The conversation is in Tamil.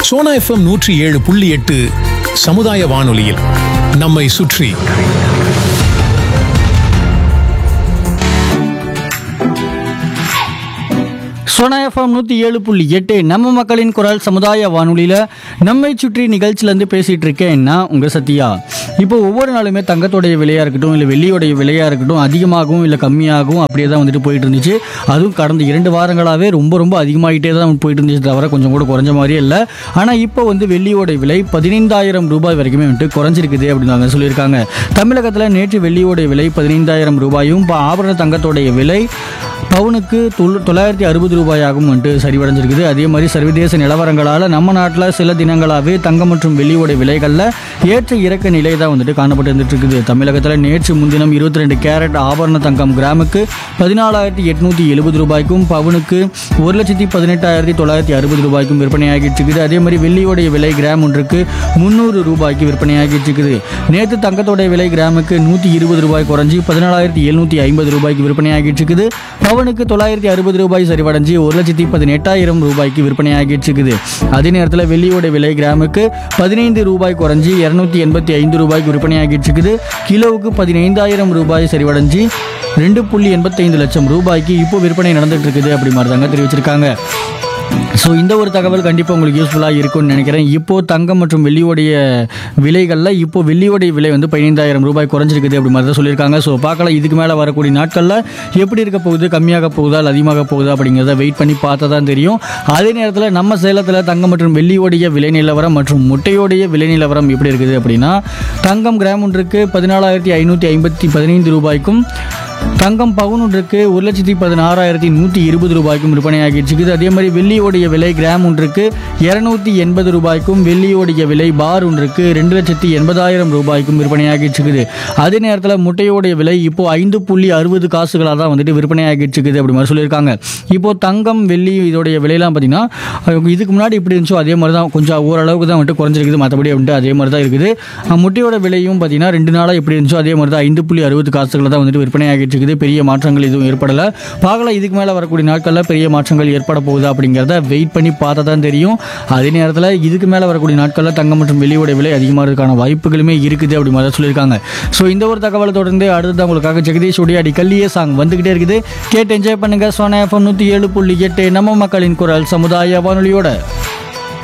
சோனா எஃப்எம் நூற்றி ஏழு புள்ளி எட்டு சமுதாய வானொலியில் நம்மை சுற்றி சோனா எஃப்எம் நூற்றி ஏழு புள்ளி எட்டு நம்ம மக்களின் குரல் சமுதாய வானொலியில் நம்மை சுற்றி நிகழ்ச்சியிலேருந்து பேசிகிட்டு இருக்கேன் நான் உங்கள் சத்யா இப்போ ஒவ்வொரு நாளுமே தங்கத்தோடைய விலையாக இருக்கட்டும் இல்லை வெள்ளியோடைய விலையாக இருக்கட்டும் அதிகமாகவும் இல்லை கம்மியாகவும் அப்படியே தான் வந்துட்டு போயிட்டு இருந்துச்சு அதுவும் கடந்த இரண்டு வாரங்களாகவே ரொம்ப ரொம்ப அதிகமாகிட்டே தான் போயிட்டு இருந்துச்சு தவிர கொஞ்சம் கூட குறைஞ்ச மாதிரியே இல்லை ஆனால் இப்போ வந்து வெள்ளியோட விலை பதினைந்தாயிரம் ரூபாய் வரைக்குமே வந்துட்டு குறைஞ்சிருக்குது அப்படின்னு அவங்க சொல்லியிருக்காங்க தமிழகத்தில் நேற்று வெள்ளியோடைய விலை பதினைந்தாயிரம் ரூபாயும் இப்போ ஆபரண தங்கத்தோடைய விலை பவுனுக்கு தொள் தொள்ளாயிரத்தி அறுபது ரூபாயாகவும் வந்துட்டு சரிவடைஞ்சிருக்குது அதே மாதிரி சர்வதேச நிலவரங்களால் நம்ம நாட்டில் சில தினங்களாகவே தங்கம் மற்றும் வெள்ளியோட விலைகளில் ஏற்ற இறக்க நிலை தான் வந்துட்டு காணப்பட்டு இருந்துட்டு இருக்குது தமிழகத்தில் நேற்று முன்தினம் இருபத்தி ரெண்டு கேரட் ஆபரண தங்கம் கிராமுக்கு பதினாலாயிரத்தி எட்நூற்றி எழுபது ரூபாய்க்கும் பவுனுக்கு ஒரு லட்சத்தி பதினெட்டாயிரத்தி தொள்ளாயிரத்தி அறுபது ரூபாய்க்கும் விற்பனையாகிட்டு இருக்குது அதே மாதிரி வெள்ளியோடைய விலை கிராம் ஒன்றுக்கு முந்நூறு ரூபாய்க்கு விற்பனையாகிட்டு இருக்குது நேற்று தங்கத்தோடைய விலை கிராமுக்கு நூற்றி இருபது ரூபாய் குறைஞ்சி பதினாலாயிரத்தி எழுநூற்றி ஐம்பது ரூபாய்க்கு விற்பனையாகிட்டு இருக்குது பவனுக்கு தொள்ளாயிரத்தி அறுபது ரூபாய் சரிவடைஞ்சு ஒரு லட்சத்தி பதினெட்டாயிரம் ரூபாய்க்கு விற்பனையாகிட்டு இருக்குது அதே நேரத்தில் வெள்ளியோட விலை கிராமுக்கு பதினைந்து ரூபாய் குறைஞ்சி இரநூத்தி எண்பத்தி ஐந்து ரூபாய்க்கு விற்பனையாகிட்டு இருக்குது கிலோவுக்கு பதினைந்தாயிரம் ரூபாய் சரிவடைஞ்சு ரெண்டு புள்ளி எண்பத்தைந்து லட்சம் ரூபாய்க்கு இப்போ விற்பனை நடந்துட்டு இருக்குது அப்படி மாதிரி தாங்க தெரிவிச்சிருக்காங்க ஸோ இந்த ஒரு தகவல் கண்டிப்பாக உங்களுக்கு யூஸ்ஃபுல்லாக இருக்கும்னு நினைக்கிறேன் இப்போது தங்கம் மற்றும் வெள்ளியோடைய விலைகளில் இப்போ வெள்ளியோடைய விலை வந்து பதினைந்தாயிரம் ரூபாய் குறைஞ்சிருக்குது அப்படி மாதிரி தான் சொல்லியிருக்காங்க ஸோ பார்க்கலாம் இதுக்கு மேலே வரக்கூடிய நாட்களில் எப்படி இருக்க போகுது கம்மியாக போகுதா இல்லை அதிகமாக போகுதா அப்படிங்கிறத வெயிட் பண்ணி பார்த்தா தான் தெரியும் அதே நேரத்தில் நம்ம சேலத்தில் தங்கம் மற்றும் வெள்ளியோடைய விலை நிலவரம் மற்றும் முட்டையோடைய விலை நிலவரம் எப்படி இருக்குது அப்படின்னா தங்கம் கிராம் ஒன்றுக்கு பதினாலாயிரத்தி ஐநூற்றி ஐம்பத்தி பதினைந்து ரூபாய்க்கும் தங்கம் பவுன் ஒன்றுக்கு ஒரு லட்சத்தி பதினாறாயிரத்தி நூற்றி இருபது ரூபாய்க்கும் விற்பனையாகிட்டு இருக்குது அதே மாதிரி வெள்ளியோடைய விலை கிராம் ஒன்றுக்கு இரநூத்தி எண்பது ரூபாய்க்கும் வெள்ளியோடைய விலை பார் ஒன்றுக்கு ரெண்டு லட்சத்தி எண்பதாயிரம் ரூபாய்க்கும் விற்பனையாகிட்டு இருக்குது அதே நேரத்தில் முட்டையோடைய விலை இப்போ ஐந்து புள்ளி அறுபது காசுகளாக தான் வந்துட்டு விற்பனையாகிட்டு இருக்குது அப்படி மாதிரி சொல்லியிருக்காங்க இப்போ தங்கம் வெள்ளி இதோடைய விலையெல்லாம் பார்த்தீங்கன்னா அஹ் இதுக்கு முன்னாடி எப்படி இருந்துச்சோ அதே மாதிரி தான் கொஞ்சம் ஓரளவுக்கு தான் வந்துட்டு குறைஞ்சிருக்குது மற்றபடி வந்துட்டு அதே மாதிரி தான் இருக்குது அஹ் முட்டையோட விலையும் பார்த்தீங்கன்னா ரெண்டு நாளாக எப்படி இருந்துச்சோ அதே மாதிரி தான் ஐந்து புள்ளி அறுபது காசுகளை தான் வந்துட்டு விற்பனையாகிட்டு இருக்குது பெரிய மாற்றங்கள் எதுவும் ஏற்படலை பார்க்கலாம் இதுக்கு மேலே வரக்கூடிய நாட்களில் பெரிய மாற்றங்கள் ஏற்பட போகுதா அப்படிங்கிறத வெயிட் பண்ணி பார்த்தா தான் தெரியும் அதே நேரத்தில் இதுக்கு மேலே வரக்கூடிய நாட்களில் தங்கம் மற்றும் வெள்ளியோட விலை அதிகமாகிறதுக்கான வாய்ப்புகளுமே இருக்குது அப்படி மாதிரி தான் சொல்லியிருக்காங்க ஸோ இந்த ஒரு தகவலை தொடர்ந்து அடுத்து உங்களுக்காக ஜெகதீஷ் உடைய அடி கல்லியே சாங் வந்துகிட்டே இருக்குது கேட்டு என்ஜாய் பண்ணுங்க சோனா எஃப்எம் நூற்றி ஏழு புள்ளி எட்டு நம்ம மக்களின் குரல் சமுதாய வானொலியோட